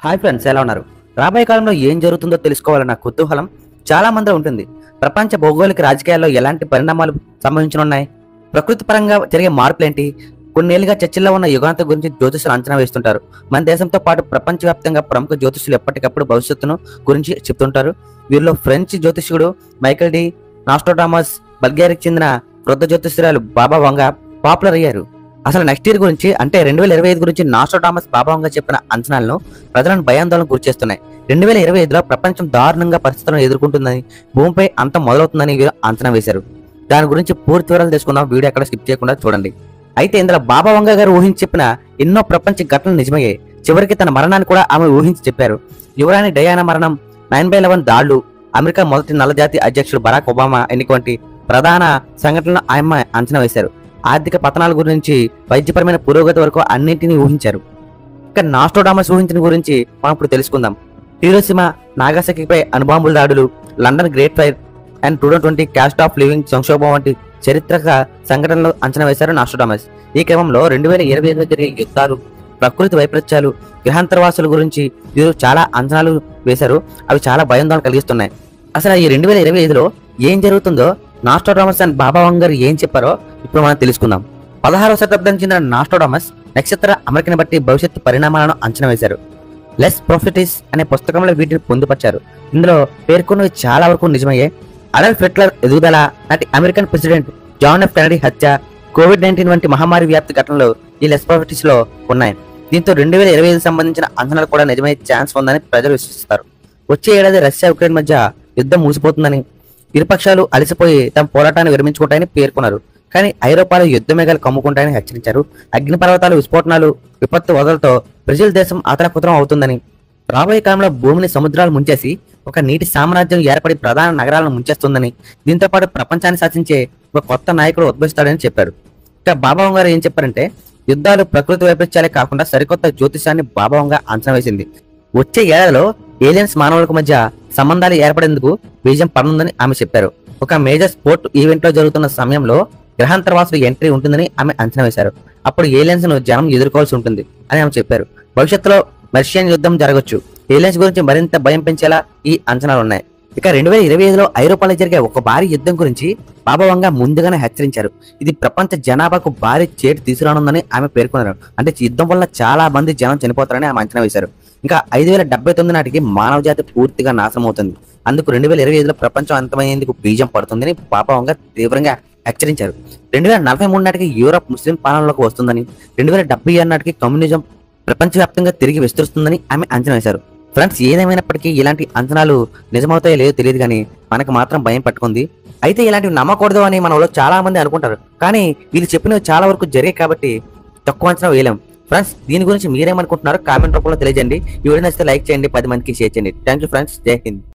hi friends ఎలా ఉన్నారు రాబోయే కాలంలో ఏం జరుగుతుందో తెలుసుకోవాలన్న కుతూహలం చాలా మంది ఉంటుంది ప్రపంచ భౌగోళిక రాజకీయాల్లో ఎలాంటి పరిణామాలు సంభవించనున్నాయి ప్రకృతి పరంగా జరిగే మార్పులేంటి కొన్నేళ్లుగా చర్చల్లో ఉన్న యుగాంత గురించి జ్యోతిషులు అంచనా వేస్తుంటారు మన దేశంతో పాటు ప్రపంచవ్యాప్తంగా ప్రముఖ జ్యోతిషులు ఎప్పటికప్పుడు భవిష్యత్తును గురించి చెప్తుంటారు వీరిలో ఫ్రెంచ్ జ్యోతిష్యుడు మైకల్ డి నాస్టోడామస్ బల్గేరికి చెందిన వృద్ధ జ్యోతిష్యురాలు బాబా వంగ పాపులర్ అయ్యారు అసలు నెక్స్ట్ ఇయర్ గురించి అంటే రెండు వేల ఇరవై ఐదు గురించి నాస్టోడామస్ బాబా వంగ చెప్పిన అంచనాలను ప్రజలను భయాందోళన గురిచేస్తున్నాయి రెండు వేల ఇరవై ఐదులో ప్రపంచం దారుణంగా పరిస్థితులను ఎదుర్కొంటుందని భూమిపై అంతం మొదలవుతుందని వీరు అంచనా వేశారు దాని గురించి పూర్తి వివరాలు తెలుసుకుందాం వీడియో ఎక్కడ స్కిప్ చేయకుండా చూడండి అయితే ఇందులో బాబా వంగ గారు ఊహించి చెప్పిన ఎన్నో ప్రపంచ ఘటనలు నిజమయ్యాయి చివరికి తన మరణాన్ని కూడా ఆమె ఊహించి చెప్పారు యువరాణి డయానా మరణం నైన్ బై లెవెన్ దాళ్లు అమెరికా మొదటి నల్లజాతి అధ్యక్షుడు బరాక్ ఒబామా ఎన్నిక వంటి ప్రధాన సంఘటనలను ఆయన అంచనా వేశారు ఆర్థిక పతనాల గురించి వైద్యపరమైన పురోగతి వరకు అన్నింటినీ ఊహించారు ఇక నాస్టోడామస్ ఊహించిన గురించి మనం ఇప్పుడు తెలుసుకుందాం హీరోసిమ నాగాసకిపై అణుబాంబుల దాడులు London great fire and two twenty cost of living సంక్షోభం వంటి చరిత్రక సంఘటనలు అంచనా వేశారు నాస్టోడామస్ ఈ క్రమంలో రెండు వేల ఇరవై ఐదులో జరిగే యుద్ధాలు ప్రకృతి వైపరీత్యాలు గ్రహాంతరవాసుల గురించి వీరు చాలా అంచనాలు వేశారు అవి చాలా భయాందోళన కలిగిస్తున్నాయి అసలు ఈ రెండు వేల ఇరవై ఐదులో ఏం జరుగుతుందో నాస్టోడామస్ అండ్ బాబా వంగర్ ఏం చెప్పారో ఇప్పుడు మనం తెలుసుకుందాం పదహారవ శతాబ్దానికి చెందిన నాస్టోడామస్ నక్షత్ర అమరికని బట్టి భవిష్యత్తు పరిణామాలను అంచనా వేశారు లెస్ ప్రొఫిటిస్ అనే పుస్తకంలో వీటిని పొందుపరిచారు ఇందులో పేర్కొన్నవి చాలా వరకు నిజమయ్యే అడల్ఫ్ హిట్లర్ ఎదుగుదల నాటి American president John F Kennedy హత్య కోవిడ్ నైన్టీన్ వంటి మహమ్మారి వ్యాప్తి ఘటనలు ఈ లెస్ ప్రాఫిటిస్ లో ఉన్నాయి దీంతో రెండు వేల ఇరవై ఐదు సంబంధించిన అంచనాలు కూడా నిజమయ్యే ఛాన్స్ ఉందని ప్రజలు విశ్వసిస్తారు వచ్చే ఏడాది రష్యా ఉక్రెయిన్ మధ్య యుద్ధం ముగిసిపోతుందని ఇరుపక్షాలు అలసిపోయి తమ పోరాటాన్ని విరమించుకుంటాయని పేర్కొన్నారు కానీ ఐరోపాలో యుద్ధ మేఘాలు కమ్ముకుంటాయని హెచ్చరించారు అగ్నిపర్వతాలు విస్ఫోటనాలు విపత్తు వదలతో బ్రెజిల్ దేశం అతలకుతలం అవుతుందని రాబోయే కాలంలో భూమిని సముద్రాలు ముంచేసి ఒక నీటి సామ్రాజ్యం ఏర్పడి ప్రధాన నగరాలను ముంచేస్తుందని దీంతో పాటు ప్రపంచాన్ని శాసించే ఒక కొత్త నాయకుడు ఉద్భవిస్తాడని చెప్పారు ఇక బాబావం గారు ఏం చెప్పారంటే యుద్ధాలు ప్రకృతి వైపరీత్యాలే కాకుండా సరికొత్త జ్యోతిషాన్ని బాబావంగా అంచనా వేసింది వచ్చే ఏడాదిలో ఏలియన్స్ మానవులకు మధ్య సంబంధాలు ఏర్పడేందుకు బీజం పడనుందని ఆమె చెప్పారు ఒక మేజర్ స్పోర్ట్ ఈవెంట్ లో జరుగుతున్న సమయంలో గ్రహాంతరవాసులు ఎంట్రీ ఉంటుందని ఆమె అంచనా వేశారు అప్పుడు ఏలియన్స్ ను జనం ఎదుర్కోవాల్సి ఉంటుంది అని ఆమె చెప్పారు భవిష్యత్తులో మర్షియన్ యుద్ధం జరగచ్చు ఏలియన్స్ గురించి మరింత భయం పెంచేలా ఈ అంచనాలు ఉన్నాయి ఇక రెండు వేల ఇరవై ఐదులో ఐరోపాలో జరిగే ఒక భారీ యుద్ధం గురించి బాబావంగా ముందుగానే హెచ్చరించారు ఇది ప్రపంచ జనాభాకు భారీ చేటు తీసుకురానుందని ఆమె పేర్కొన్నారు అంటే యుద్ధం వల్ల చాలా మంది జనం చనిపోతారని ఆమె అంచనా వేశారు ఇంకా ఐదు వేల డెబ్బై తొమ్మిది నాటికి మానవ జాతి పూర్తిగా నాశనం అవుతుంది అందుకు రెండు వేల ఇరవై ఐదులో ప్రపంచం అంతమయ్యేందుకు బీజం పడుతుందని పాపవంగా తీవ్రంగా హెచ్చరించారు రెండు వేల నలభై మూడు నాటికి యూరప్ ముస్లిం పాలనలోకి వస్తుందని రెండు వేల డెబ్బై ఆరు నాటికి కమ్యూనిజం ప్రపంచవ్యాప్తంగా తిరిగి విస్తరిస్తుందని ఆమె అంచనా వేశారు ఫ్రెండ్స్ ఏదేమైనప్పటికీ ఇలాంటి అంచనాలు నిజమవుతాయో లేదో తెలియదు కానీ మనకు మాత్రం భయం పట్టుకుంది అయితే ఇలాంటివి నమ్మకూడదు అని మన వాళ్ళు చాలా మంది అనుకుంటారు కానీ వీళ్ళు చెప్పినవి చాలా వరకు జరిగాయి కాబట్టి తక్కువ అంచనా వేయలేం ఫ్రెండ్స్ దీని గురించి మీరేమనుకుంటున్నారో కామెంట్ రూపంలో తెలియజేయండి ఈ వీడియో నచ్చితే లైక్ చేయండి పది మందికి షేర్ చేయండి థ్యాంక్ యూ ఫ్రెండ్స్ జై హింద్